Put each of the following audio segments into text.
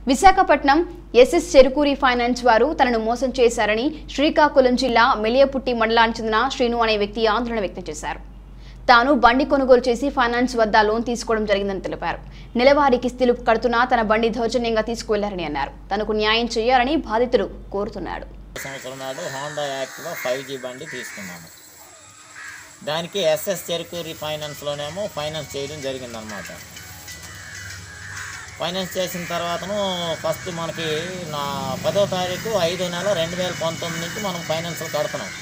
Visakhapatnam SS Cherukuri finance వారు తనను మోసం చేశారని శ్రీకాకుళం జిల్లా మెలియపుట్టి మండలానికి చెందిన శ్రీను అనే వ్యక్తి ఆందోళన వ్యక్తం చేశారు తాను బండి కొనుగోలు చేసి ఫైనాన్స్ వద్ద లోన్ తీసుకోవడం జరిగిందని తెలిపారు నెలవారీ కిస్తీలు కడుతున్నా తన బండి దౌర్జన్యంగా తీసుకువెళ్లారని అన్నారు తనకు న్యాయం చేయాలని బాధితుడు కోరుతున్నాడు సంవత్సరం నాడు హోండా యాక్టివా ఫైవ్ జీ బండి తీసుకున్నాము దానికి ఎస్ఎస్ చెరుకూరి ఫైనాన్స్లోనేమో ఫైనాన్స్ చేయడం జరిగిందనమాట ఫైనాన్స్ చేసిన తర్వాతను ఫస్ట్ మనకి నా పదో తారీఖు ఐదో నెల రెండు వేల పంతొమ్మిది నుంచి మనం ఫైనాన్స్లో కడుతున్నాం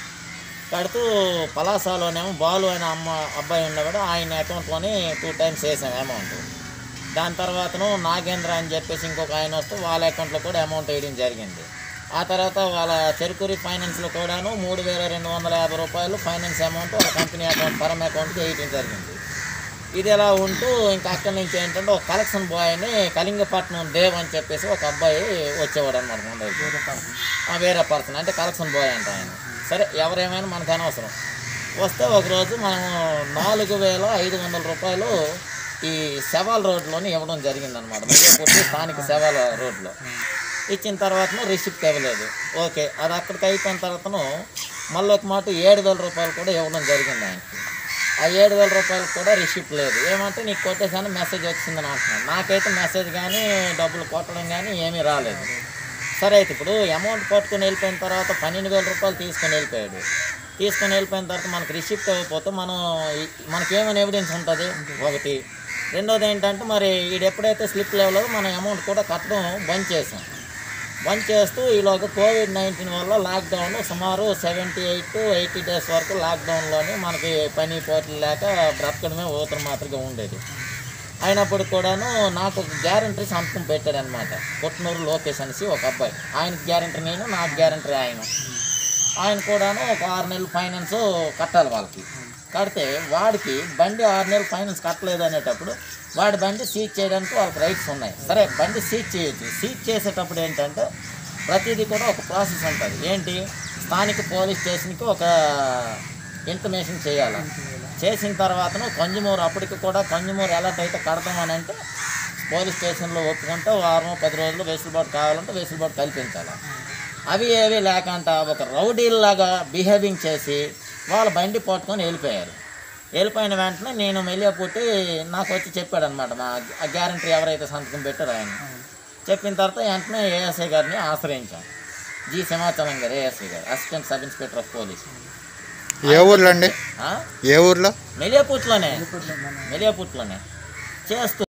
కడుతూ పలాసాలోనేమో బాలు అనే అమ్మ అబ్బాయి ఉండగా ఆయన అకౌంట్లోనే టూ టైమ్స్ వేసాం అమౌంట్ దాని తర్వాతను నాగేంద్ర అని చెప్పేసి ఇంకొక ఆయన వస్తే వాళ్ళ అకౌంట్లో కూడా అమౌంట్ వేయడం జరిగింది ఆ తర్వాత వాళ్ళ చెరుకూరి ఫైనాన్స్లో కూడాను మూడు వేల రెండు వందల యాభై రూపాయలు ఫైనాన్స్ అమౌంట్ వాళ్ళ కంపెనీ అకౌంట్ పరం అకౌంట్కి వేయడం జరిగింది ఇది ఎలా ఉంటూ ఇంకా అక్కడి నుంచి ఏంటంటే ఒక కలెక్షన్ బాయ్ అని కళింగపట్నం దేవ్ అని చెప్పేసి ఒక అబ్బాయి వచ్చేవాడు అనమాట ముందరికి ఆ, వేరే పర్సన్ అంటే కలెక్షన్ బాయ్ అంట ఆయన సరే ఎవరేమైనా మనకు అనవసరం వస్తే ఒకరోజు మనము నాలుగు వేల ఐదు వందల రూపాయలు ఈ శవాల్ రోడ్లోని ఇవ్వడం జరిగిందనమాట మిర్యాపూర్తి స్థానిక శవాల రోడ్లో ఇచ్చిన తర్వాత రిసిప్ట్ ఇవ్వలేదు ఓకే అది అక్కడికి అయిపోయిన తర్వాతను మళ్ళీ ఒక మాట ఏడు వేల రూపాయలు కూడా ఇవ్వడం జరిగింది ఆయనకి ఆ ఏడు వేల రూపాయలకు కూడా రిసిప్ట్ లేదు ఏమంటే నీకు కొట్టేసాను మెసేజ్ వచ్చిందని అంటున్నాను నాకైతే మెసేజ్ కానీ డబ్బులు కొట్టడం కానీ ఏమీ రాలేదు సరే అయితే ఇప్పుడు అమౌంట్ పట్టుకొని వెళ్ళిపోయిన తర్వాత పన్నెండు వేల రూపాయలు తీసుకొని వెళ్ళిపోయాడు తీసుకొని వెళ్ళిపోయిన తర్వాత మనకు రిసిప్ట్ ఇవ్వకపోతే మనం ఈ- మనకేమైనా ఎవిడెన్స్ ఉంటుంది ఒకటి రెండోది ఏంటంటే మరి వీడు ఎప్పుడైతే స్లిప్ లేవలో మన అమౌంట్ కూడా కట్టడం బంద్ చేసాం బంద్ చేస్తూ ఈలోగా కోవిడ్ నైన్టీన్ వల్ల లాక్డౌన్ సుమారు seventy eight to eighty days వరకు లాక్డౌన్లోనే మనకి పని పోటీ లేక బ్రతకడమే ఊతరు మాత్రమే ఉండేది అయినప్పుడు కూడాను నాకు ఒక గ్యారంటీ సంతకం పెట్టాడనమాట కొట్నూరు లోకేష్ అనేసి ఒక అబ్బాయి ఆయనకి గ్యారంటీ నేను నాకు గ్యారంటీ ఆయన ఆయన కూడాను ఒక ఆరు నెలలు ఫైనాన్స్ కట్టాలి వాళ్ళకి కడితే వాడికి బండి ఆరు నెలలు ఫైనాన్స్ కట్టలేదు అనేటప్పుడు వాడి బండి సీజ్ చేయడానికి వాళ్ళకి రైట్స్ ఉన్నాయి సరే బండి సీజ్ చేయొచ్చు సీజ్ చేసేటప్పుడు ఏంటంటే ప్రతిదీ కూడా ఒక ప్రాసెస్ ఉంటుంది ఏంటి స్థానిక పోలీస్ స్టేషన్కి ఒక ఇన్ఫర్మేషన్ చేయాలి చేసిన తర్వాతను కంజుమూరు అప్పటికి కూడా కంజుమూరు ఎలర్ట్ అయితే కడతామని అంటే పోలీస్ స్టేషన్లో ఒప్పుకుంటే వారం పది రోజులు వెసులుబాటు కావాలంటే వెసులుబాటు కల్పించాలి అవి ఏవి లేకంట ఒక రౌడీల్లాగా బిహేవింగ్ చేసి వాళ్ళ బండి పట్టుకొని వెళ్ళిపోయారు వెళ్ళిపోయిన వెంటనే నేను మెల్లిగా పుట్టి నాకు వచ్చి చెప్పాడు అనమాట మా గ్యారంటీ ఎవరైతే సంతకం పెట్టారో ఆయన చెప్పిన తర్వాత వెంటనే ఏఎస్ఐ గారిని ఆశ్రయించాం జి సింహాచలం గారు ఏఎస్ఐ గారు assistant sub inspector of police ఏ ఊర్లో అండి ఆ? ఏ ఊర్లో మెలియాపుట్లోనే మెలియాపుట్లోనే చేస్తూ